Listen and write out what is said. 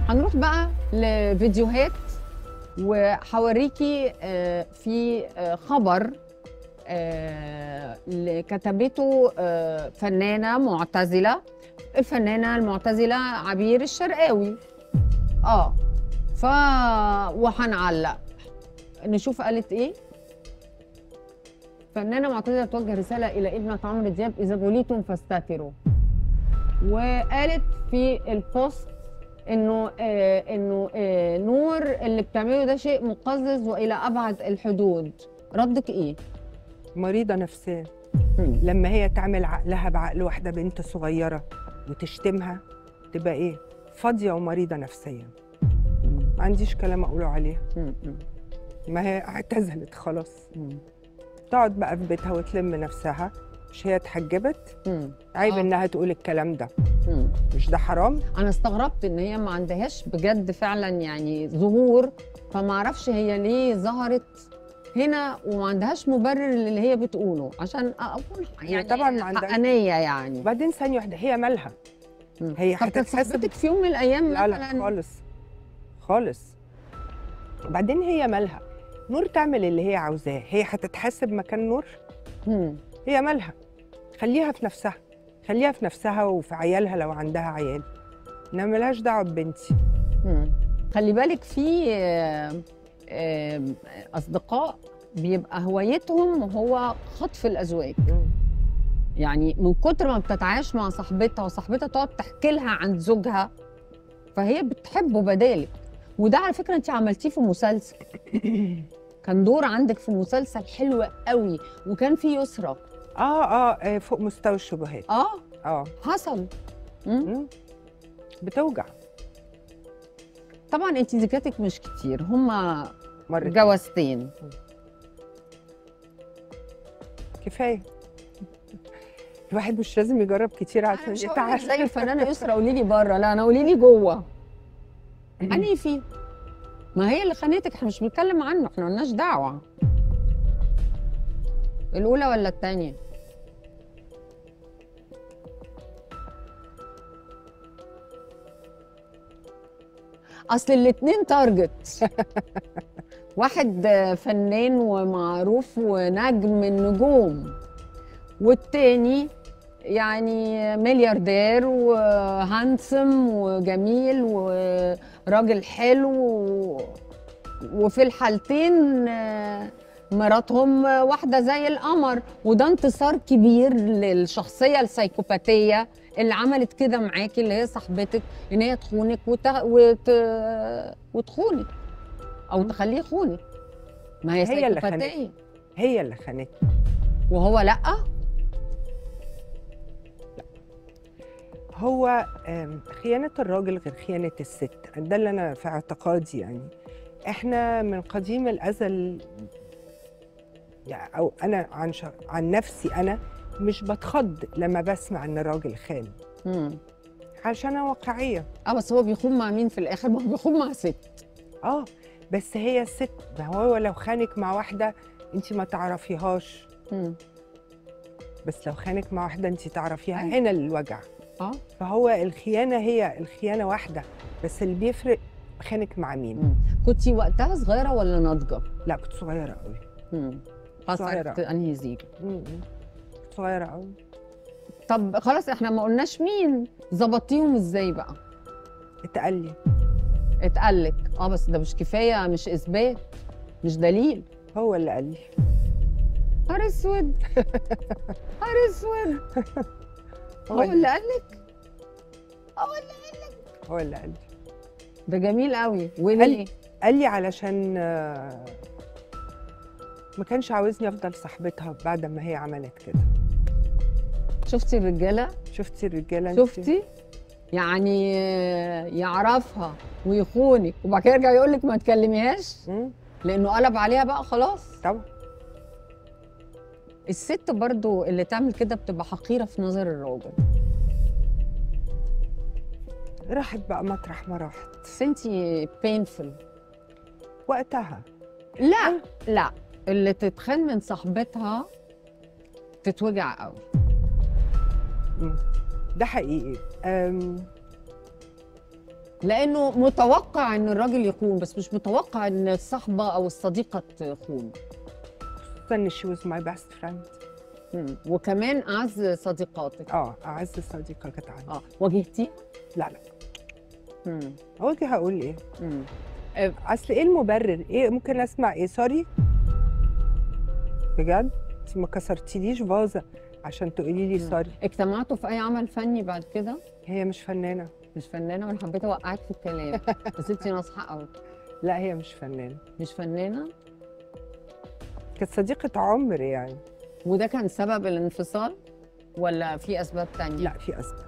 هنروح بقى لفيديوهات وهوريكي آه، في آه، خبر آه، اللي كتبته آه، فنانة معتزلة الفنانة المعتزلة عبير الشرقاوي اه ف وهنعلق نشوف قالت ايه فنانة معتزلة توجه رسالة إلى ابنة عمرو دياب إذا بليتم فاستتروا وقالت في البوست انه آه انه آه نور اللي بتعمله ده شيء مقزز والى ابعد الحدود ردك ايه مريضه نفسيا مم. لما هي تعمل عقلها بعقل واحده بنت صغيره وتشتمها تبقى ايه فاضيه ومريضه نفسيا ما عنديش كلام اقوله عليها مم. مم. ما هي اعتزلت خلاص مم. تقعد بقى في بيتها وتلم نفسها مش هي اتحجبت مم. عيب آه. انها تقول الكلام ده مم. مش ده حرام انا استغربت ان هي ما عندهاش بجد فعلا يعني ظهور فما اعرفش هي ليه ظهرت هنا وما عندهاش مبرر للي هي بتقوله عشان اكون يعني طبعاً ما عندهاش. حقانيه يعني وبعدين ثانيه واحده هي مالها مم. هي طب كانت هتتحسب- صاحبتك في يوم من الايام لا لا مثلا خالص خالص وبعدين هي مالها نور تعمل اللي هي عاوزاه هي هتتحاسب مكان نور مم. هي مالها خليها في نفسها خليها في نفسها وفي عيالها لو عندها عيال انما ملهاش دعوه ببنتي مم. خلي بالك في آه، آه، اصدقاء بيبقى هوايتهم هو خطف الازواج يعني من كتر ما بتتعايش مع صاحبتها وصاحبتها تقعد تحكي لها عن زوجها فهي بتحبه بدالك وده على فكره انت عملتيه في مسلسل كان دور عندك في مسلسل حلو قوي وكان فيه يسرى اه اه آه، فوق مستوى الشبهات اه اه حصل مم. مم. بتوجع طبعا انت ذكرتك مش كتير هما مرة جوازتين كفايه الواحد مش لازم يجرب كتير انا عشان مش هقول لك يتعب زي الفنانه يسرى قولي لي بره لا انا قولي لي جوه انهي فيه ما هي اللي خانتك احنا مش بنتكلم عنه احنا مالناش دعوه الاولى ولا الثانيه اصل الاتنين تارجت واحد فنان ومعروف ونجم من النجوم والتاني يعني ملياردير وهانسم وجميل وراجل حلو و- وفي الحالتين آه، مراتهم واحدة زي القمر وده انتصار كبير للشخصية السايكوباتية اللي عملت كده معاكي اللي هي صاحبتك ان هي تخونك وت... وت... وتخونك او تخليه يخونك ما هي, هي اللي سايكوباتية هي اللي خانتني وهو لأ هو آم، خيانة الراجل غير خيانة الست ده اللي أنا في اعتقادي يعني إحنا من قديم الأزل يعني أو أنا عن ش... عن نفسي أنا مش بتخض لما بسمع إن الراجل خان مم. عشان أنا واقعية اه بس هو بيخون مع مين في الاخر؟ ما هو بيخون مع ست آه بس هي الست ما هو لو خانك مع واحدة أنت ما تعرفيهاش مم. بس لو خانك مع واحدة أنت تعرفيها أيوة. هنا الوجع اه فهو الخيانة هي الخيانة واحدة بس اللي بيفرق خانك مع مين مم. كنتي وقتها صغيره ولا ناضجه؟ لا كنت صغيرة قوي مم. خلاص صغيرة. عرفت انهي زيجه م-م. كنت صغيرة قوي طب خلاص احنا ما قلناش مين ظبطيهم ازاي بقى؟ اتقال لي اتقالك اه بس ده مش كفايه مش اثبات مش دليل هو اللي قال لي نهار اسود نهار اسود هو هو, اللي قالك؟ هو اللي هو اللي قال لي ده جميل قوي وليه؟ قال لي علشان آه، ما كانش عاوزني افضل صاحبتها بعد ما هي عملت كده شفتي الرجاله؟ شفتي الرجاله انت؟ شفتي؟ يعني يعرفها ويخونك وبعد كده يرجع يقول لك ما تكلميهاش م? لانه قلب عليها بقى خلاص طبعا الست برضو اللي تعمل كده بتبقى حقيره في نظر الراجل راحت بقى مطرح ما راحت بس انتي بينفل وقتها لا لا اللي تتخان من صاحبتها تتوجع قوي م. ده حقيقي أم، لانه متوقع ان الراجل يخون بس مش متوقع ان الصاحبه او الصديقه تخون خصوصا ان شي واز ماي بيست فريند مم. وكمان اعز صديقاتك اه اعز صديقه كانت عندي اه واجهتي لا لا مم. اقول لك هقول ايه مم. اصل ايه المبرر ايه ممكن اسمع ايه سوري بجد انت ما كسرتيليش فازه عشان تقولي لي مم. سوري اجتمعتوا في اي عمل فني بعد كده هي مش فنانه مش فنانه وانا حبيت اوقعك في الكلام بس انت ناصحه قوي لا هي مش فنانه مش فنانه كانت صديقه عمر يعني وده كان سبب الانفصال ولا في اسباب تانية لا في اسباب